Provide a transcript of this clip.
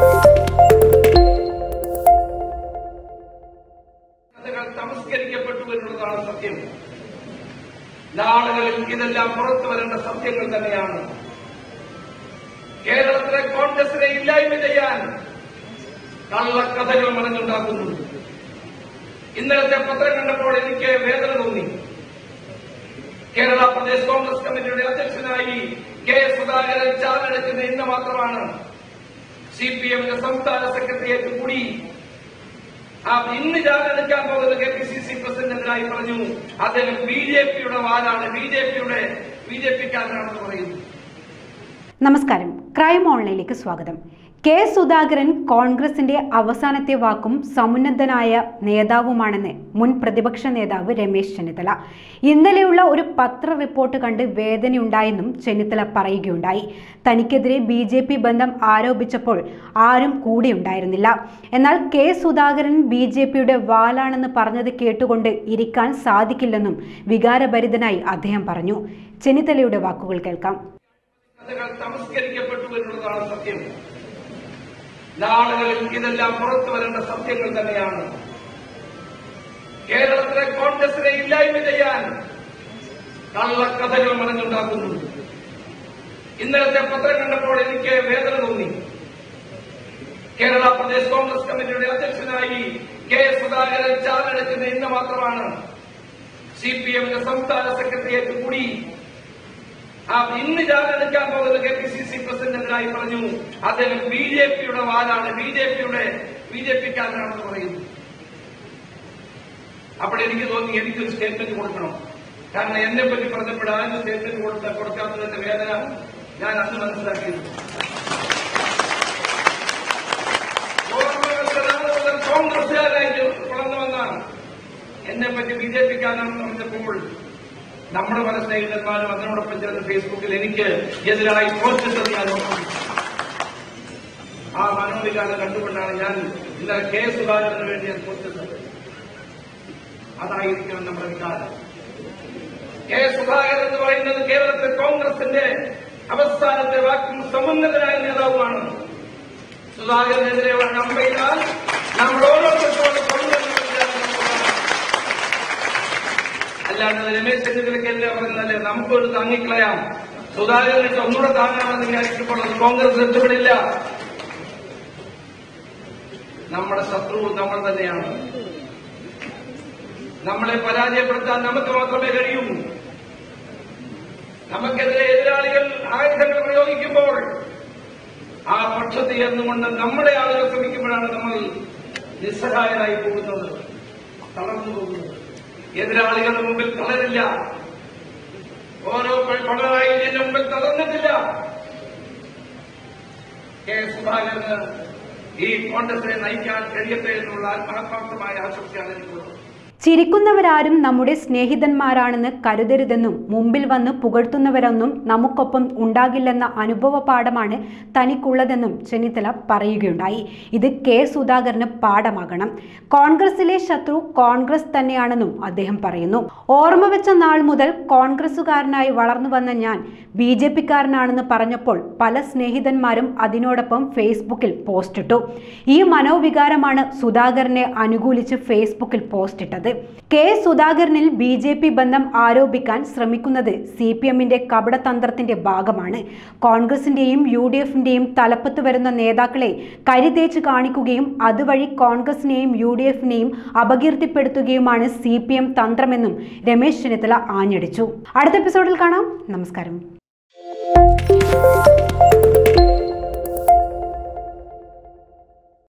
കഥകൾ തമസ്കരിക്കപ്പെട്ടു എന്നുള്ളതാണ് സത്യം നാളുകളിൽ ഇതെല്ലാം പുറത്തു വരേണ്ട സത്യങ്ങൾ തന്നെയാണ് കേരളത്തിലെ കോൺഗ്രസിനെ ഇല്ലായ്മ ചെയ്യാൻ കള്ളക്കഥകൾ മനഞ്ഞുണ്ടാക്കുന്നു ഇന്നലത്തെ പത്രം കണ്ടപ്പോൾ എനിക്ക് വേദന തോന്നി കേരള പ്രദേശ് കോൺഗ്രസ് കമ്മിറ്റിയുടെ അധ്യക്ഷനായി കെ സുധാകരൻ ചാർജെടുക്കുന്ന ഇന്ന് മാത്രമാണ് സി പി എമ്മിന്റെ സംസ്ഥാന സെക്രട്ടേറിയറ്റ് കൂടി ആ ഇന്ന് ചാർജെടുക്കാൻ പോകുന്ന കെ പി സി സി പ്രസിഡന്റിനായി പറഞ്ഞു അദ്ദേഹം ബി ജെ പിയുടെ വാലാണ് ബി ജെ പിയുടെ ബി ജെ പിക്കാരനാണെന്ന് പറയുന്നു നമസ്കാരം ക്രൈം ഓൺലൈനിലേക്ക് സ്വാഗതം കെ സുധാകരൻ കോൺഗ്രസിന്റെ അവസാനത്തെ വാക്കും സമുന്നതനായ നേതാവുമാണെന്ന് മുൻ പ്രതിപക്ഷ നേതാവ് രമേശ് ചെന്നിത്തല ഇന്നലെയുള്ള ഒരു പത്ര റിപ്പോർട്ട് കണ്ട് വേദനയുണ്ടായെന്നും ചെന്നിത്തല പറയുകയുണ്ടായി തനിക്കെതിരെ ബി ജെ പി ബന്ധം ആരോപിച്ചപ്പോൾ ആരും കൂടെയുണ്ടായിരുന്നില്ല എന്നാൽ കെ സുധാകരൻ ബി ജെ പിയുടെ വാലാണെന്ന് പറഞ്ഞത് കേട്ടുകൊണ്ട് ഇരിക്കാൻ സാധിക്കില്ലെന്നും വികാരഭരിതനായി അദ്ദേഹം പറഞ്ഞു ചെന്നിത്തലയുടെ വാക്കുകൾ കേൾക്കാം കഥകൾ തമസ്കരിക്കപ്പെട്ടു എന്നുള്ളതാണ് സത്യം നാളുകളിൽ ഇതെല്ലാം പുറത്തു വരേണ്ട സത്യങ്ങൾ തന്നെയാണ് കേരളത്തിലെ കോൺഗ്രസിനെ ഇല്ലായ്മ ചെയ്യാൻ കള്ളക്കഥകൾ മനഞ്ഞുണ്ടാക്കുന്നു ഇന്നലത്തെ പത്രം കണ്ടപ്പോൾ എനിക്ക് വേദന തോന്നി കേരള പ്രദേശ് കോൺഗ്രസ് കമ്മിറ്റിയുടെ അധ്യക്ഷനായി കെ സുധാകരൻ ചാർജെടുക്കുന്ന ഇന്ന് മാത്രമാണ് സി പി എമ്മിന്റെ സംസ്ഥാന സെക്രട്ടേറിയറ്റ് കൂടി ആ ഇന്ന് ചാർജെടുക്കാൻ പോകുന്ന കെ പി സി സി പ്രസിഡന്റിനായി പറഞ്ഞു അദ്ദേഹം ബി ജെ പിയുടെ വാലാണ് ബി ജെ പിയുടെ ബി ജെ പിക്കാരനാണെന്ന് പറയുന്നു അപ്പോൾ എനിക്ക് തോന്നി എനിക്കൊരു സ്റ്റേറ്റ്മെന്റ് കൊടുക്കണം കാരണം എന്നെ പറ്റി പറഞ്ഞപ്പോൾ ആരും സ്റ്റേറ്റ്മെന്റ് കൊടുത്ത കൊടുക്കാത്തതിന്റെ വേദന ഞാൻ അന്ന് മനസ്സിലാക്കിയിരുന്നു ഓർമ്മകൾക്ക് നാളെ മുതൽ കോൺഗ്രസുകാരായിട്ട് വളർന്നു വന്നാണ് എന്നെ പറ്റി ബി ജെ പിക്കാരനാണെന്ന് പറഞ്ഞപ്പോൾ നമ്മുടെ പല സ്നേഹിതന്മാരും അതിനോടൊപ്പം ചേർന്ന് ഫേസ്ബുക്കിൽ എനിക്ക് എതിരായി പോസ്റ്റ് ഇട്ടത് ഞാൻ ഓർക്കുന്നു ആ മനോവികാരം കണ്ടുകൊണ്ടാണ് ഞാൻ ഇന്നലെ കെ സുധാകരന് വേണ്ടി ഞാൻ പോസ്റ്റ് ഇട്ടത് അതായിരിക്കണം നമ്മുടെ വികാരം കെ സുധാകരൻ എന്ന് പറയുന്നത് കേരളത്തിലെ കോൺഗ്രസിന്റെ അവസാനത്തെ വാക്കും സമുന്നതനായ നേതാവുമാണ് സുധാകരനെതിരെയുള്ള നമ്പയിലാൽ നമ്മൾ ഓരോരുത്തർക്കും അല്ലാണ്ട് രമേശ് ചെന്നിത്തലയ്ക്കെതിരെ പറഞ്ഞല്ലേ നമുക്കൊരു താങ്ങിക്കളയാം സുധാകരനിട്ട് ഒന്നുകൂടെ താങ്ങാമെന്ന് വിചാരിക്കുമ്പോൾ അത് കോൺഗ്രസ് എത്തിപ്പെടില്ല നമ്മുടെ ശത്രു നമ്മൾ തന്നെയാണ് നമ്മളെ പരാജയപ്പെടുത്താൻ നമുക്ക് മാത്രമേ കഴിയൂ നമുക്കെതിരെ എതിരാളികൾ ആയുധങ്ങൾ പ്രയോഗിക്കുമ്പോൾ ആ പക്ഷത്ത് ചേർന്നുകൊണ്ട് നമ്മുടെ ആളുകൾ ശ്രമിക്കുമ്പോഴാണ് നമ്മൾ നിസ്സഹായരായി പോകുന്നത് തളർന്നു പോകുന്നത് എതിരാളികളുടെ മുമ്പിൽ തളരില്ല ഓരോ പിണറായി ഇതിന്റെ മുമ്പിൽ തളർന്നിട്ടില്ല കെ സുധാകരന് ഈ കോൺഗ്രസിനെ നയിക്കാൻ കഴിയട്ടെ എന്നുള്ള ആത്മാർത്ഥമായ ആശംസയാണ് എനിക്കുള്ളത് ചിരിക്കുന്നവരാരും നമ്മുടെ സ്നേഹിതന്മാരാണെന്ന് കരുതരുതെന്നും മുമ്പിൽ വന്ന് പുകഴ്ത്തുന്നവരൊന്നും നമുക്കൊപ്പം ഉണ്ടാകില്ലെന്ന അനുഭവ പാഠമാണ് തനിക്കുള്ളതെന്നും ചെന്നിത്തല പറയുകയുണ്ടായി ഇത് കെ സുധാകരന് പാഠമാകണം കോൺഗ്രസിലെ ശത്രു കോൺഗ്രസ് തന്നെയാണെന്നും അദ്ദേഹം പറയുന്നു ഓർമ്മ വെച്ച നാൾ മുതൽ കോൺഗ്രസുകാരനായി വളർന്നു വന്ന ഞാൻ ബി ജെ പിക്കാരനാണെന്ന് പറഞ്ഞപ്പോൾ പല സ്നേഹിതന്മാരും അതിനോടൊപ്പം ഫേസ്ബുക്കിൽ പോസ്റ്റിട്ടു ഈ മനോവികാരമാണ് സുധാകരനെ അനുകൂലിച്ച് ഫേസ്ബുക്കിൽ പോസ്റ്റിട്ടത് കെ സുധാകരനിൽ ബി ജെ പി ബന്ധം ആരോപിക്കാൻ ശ്രമിക്കുന്നത് സി പി എമ്മിന്റെ കപടതന്ത്രത്തിന്റെ ഭാഗമാണ് കോൺഗ്രസിന്റെയും യു ഡി എഫിന്റെയും തലപ്പത്ത് വരുന്ന നേതാക്കളെ കരിതേച്ച് കാണിക്കുകയും അതുവഴി കോൺഗ്രസിനെയും യു ഡി എഫിനെയും അപകീർത്തിപ്പെടുത്തുകയുമാണ് സി പി എം തന്ത്രമെന്നും രമേശ് ചെന്നിത്തല ആഞ്ഞടിച്ചു അടുത്ത എപ്പിസോഡിൽ കാണാം നമസ്കാരം